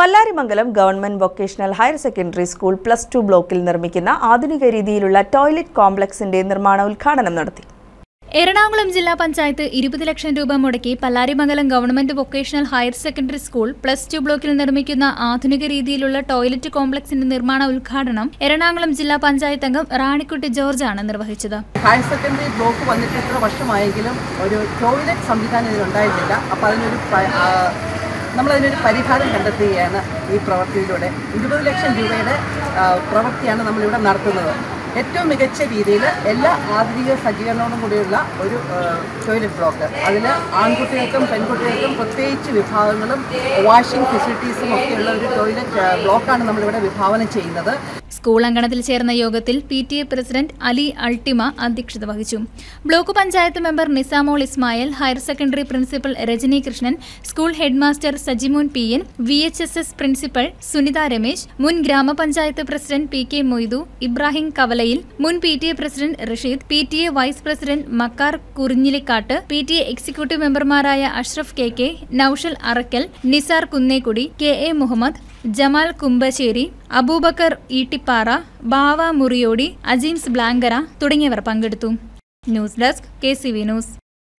Pallarimangalam government vocational higher secondary school plus two ബ്ലോക്കിൽ നിർമ്മിക്കുന്ന ആധുനിക രീതിയിലുള്ള ടോയ്ലറ്റ് കോംപ്ലക്സിന്റെ നിർമ്മാണ ഉദ്ഘാടനം നടത്തി എറണാകുളം ജില്ലാ പഞ്ചായത്ത് ഇരുപത് ലക്ഷം രൂപ മുടക്കി Pallarimangalam government vocational higher secondary school plus two ബ്ലോക്കിൽ നിർമ്മിക്കുന്ന ആധുനിക രീതിയിലുള്ള ടോയ്ലറ്റ് കോംപ്ലക്സിന്റെ നിർമ്മാണ ഉദ്ഘാടനം എറണാകുളം ജില്ലാ പഞ്ചായത്ത് അംഗം റാണിക്കുട്ടി ജോർജാണ് നിർവഹിച്ചത് ഹയർ സെക്കൻഡറി ബ്ലോക്ക് വന്നിട്ട് എത്ര വർഷമായെങ്കിലും ഒരു ടോയ്ലറ്റ് സംവിധാനം ഇതിലുണ്ടായിട്ടില്ല അപ്പോൾ അതിനൊരു പ- ആ, നമ്മളതിനൊരു പരിഹാരം കണ്ടെത്തുകയാണ് ഈ പ്രവൃത്തിയിലൂടെ ഇരുപത് ലക്ഷം രൂപയുടെ ആ, പ്രവൃത്തിയാണ് നമ്മളിവിടെ നടത്തുന്നത് ഏറ്റവും മികച്ച രീതിയിൽ എല്ലാ ആധുനിക സജ്ജീകരണത്തോടും കൂടിയുള്ള ഒരു ആ, ടോയ്ലറ്റ് ബ്ലോക്ക് അതിൽ ആൺകുട്ടികൾക്കും പെൺകുട്ടികൾക്കും പ്രത്യേകിച്ച് വിഭാഗങ്ങളും വാഷിംഗ് ഫെസിലിറ്റീസും ഒക്കെയുള്ള ഒരു ടോയ്ലറ്റ് ആ, ബ്ലോക്കാണ് നമ്മളിവിടെ വിഭാവനം ചെയ്യുന്നത് സ്കൂൾ അങ്കണത്തിൽ ചേർന്ന യോഗത്തിൽ P T A president Ali അൾട്ടിമ അധ്യക്ഷത വഹിച്ചു block panchayat member Nisamol Ismail higher secondary principal Rajani Krishnan school headmaster Sajimon P N V H S S principal Sunitha Ramesh മുൻ ഗ്രാമപഞ്ചായത്ത് president P K Moidu Ibrahim കവലയിൽ മുൻ P T A president Rasheed P T A vice president Makkar Kurinjilikkattu P T A executive മെമ്പർമാരായ Ashraf K K Noushal Arakkal Nisar Kunnekkudi K A Muhammad Jamal Kumbassery Aboobacker Eettippara Bava Muriyodi Ajeems Blankara തുടങ്ങിയവർ പങ്കെടുത്തു news desk K C V news